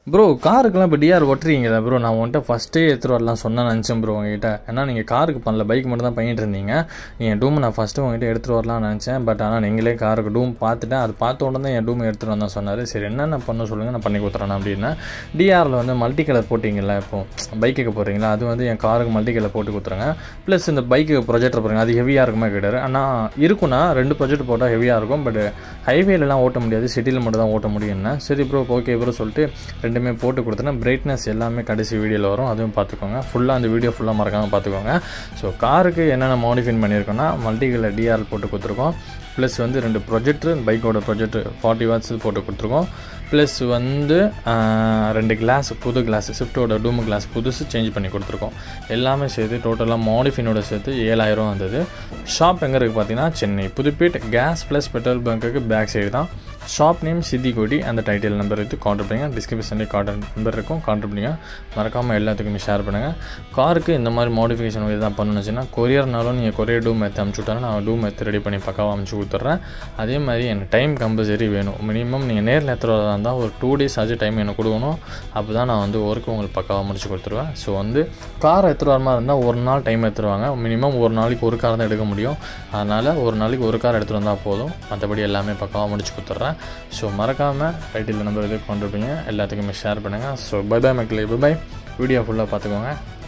bro காருக்கெல்லாம் இப்போ TR ஒட்டுறீங்களா bro நான் உன்கிட்ட ஃபஸ்ட்டே எடுத்துகிட்டு வரலாம் சொன்னேன் நினச்சேன் ப்ரோ உங்ககிட்ட ஏன்னா நீங்கள் காருக்கு பண்ணல பைக் மட்டும் தான் பண்ணிட்டு இருந்தீங்க என் டூம் நான் ஃபஸ்ட்டு உங்ககிட்ட எடுத்துகிட்டு வரலாம்னு நினச்சேன் பட் ஆனால் நீங்களே காருக்கு டூம் பார்த்துட்டேன் அது பார்த்த உடனே தான் என் டூம் எடுத்துகிட்டு வந்தேன் சொன்னார் சரி என்னென்ன பண்ண சொல்லுங்கள் நான் பண்ணி கொடுத்துறேன் அப்படின்னா டிஆரில் வந்து மல்டி கலர் போட்டிங்களா இப்போ பைக்குக்கு போகிறீங்களா அது வந்து என் காருக்கு மல்டி கலர் போட்டு கொடுத்துருங்க ப்ளஸ் இந்த பைக்கு ப்ரொஜெக்டர் போகிறீங்க அது ஹெவியாக இருக்குமா கேட்டார் ஆனால் இருக்குன்னா ரெண்டு ப்ரொஜெக்ட் போட்டால் ஹெவியாக இருக்கும் பட் ஹைவேலலாம் ஓட்ட முடியாது சிட்டியில் மட்டும் தான் ஓட்ட முடியும்னா சரி ப்ரோ ஓகே ப்ரோ சொல்லிட்டு ரெண்டுமே போட்டு கொடுத்தேன்னா பிரைட்னஸ் எல்லாமே கடைசி வீடியோவில் வரும் அதுவும் பார்த்துக்கோங்க ஃபுல்லாக அந்த வீடியோ ஃபுல்லாக மறக்காமல் பார்த்துக்கோங்க ஸோ காருக்கு என்னென்ன மாடிஃபைன் பண்ணியிருக்கோன்னா மல்டிகளில் டிஆர் போட்டு கொடுத்துருக்கோம் ப்ளஸ் வந்து ரெண்டு ப்ரொஜெக்டர் பைக்கோட ப்ரொஜெக்டர் ஃபார்ட்டி வாட்ஸ் போட்டு கொடுத்துருக்கோம் ப்ளஸ் வந்து ஆஹ், ரெண்டு கிளாஸ் புது கிளாஸ் ஸ்விஃப்ட்டோட டூமு கிளாஸ் புதுசு சேஞ்ச் பண்ணி கொடுத்துருக்கோம் எல்லாமே சேர்த்து டோட்டலாக மாடிஃபினோட சேர்த்து ஏழாயிரம் வந்தது ஷாப் எங்கே இருக்குது பார்த்தீங்கன்னா Chennai Pudupet gas plus petrol பங்க்குக்கு பேக் சைடு தான் ஷாப் நேம் சித்திகோடி அந்த டைட்டில் நம்பர் எடுத்து கான்டாக்ட் பண்ணுங்கள் டிஸ்கிரிப்ஷன்லேயே கான்டாக்ட் நம்பர் இருக்கும் கான்டாக்ட் பண்ணுங்கள் மறக்காமல் எல்லாத்துக்குமே ஷேர் பண்ணுங்கள் காருக்கு இந்த மாதிரி மாடிஃபிகேஷன் எதாவது பண்ணணுச்சுன்னா கொரியர்னாலும் நீங்கள் கொரியர் டூம் எடுத்து அமுச்சு விட்டாலும் நான் டூம் எடுத்து ரெடி பண்ணி பக்காவாக அமுச்சு கொடுத்துட்றேன் அதே மாதிரி எனக்கு டைம் கம்பல்சரி வேணும் மினிமம் நீங்கள் நேரில் எடுத்துகிட்டு வரதா இருந்தால் ஒரு டூ டேஸ் ஆச்சு டைம் எனக்கு கொடுக்கணும் அப்போ தான் நான் வந்து ஒர்க்கு உங்களுக்கு பக்காவாக முடிச்சு கொடுத்துருவேன் ஸோ வந்து கார் எடுத்துகிட்டு வர மாதிரி இருந்தால் ஒரு நாள் டைம் எடுத்துருவாங்க மினிமம் ஒரு நாளைக்கு ஒரு கார் தான் எடுக்க முடியும் அதனால் ஒரு நாளைக்கு ஒரு கார் எடுத்துகிட்டு வந்தால் போதும் மற்றபடி எல்லாமே பக்காவாக முடிச்சு கொடுத்துட்றேன் ஸோ மறக்காமல் டைட்டில் நம்பர் எதுவும் கொண்டு இருப்பீங்க எல்லாத்துக்குமே ஷேர் பண்ணுங்கள் ஸோ பை பை மக்களே பை பை வீடியோ ஃபுல்லாக பார்த்துக்கோங்க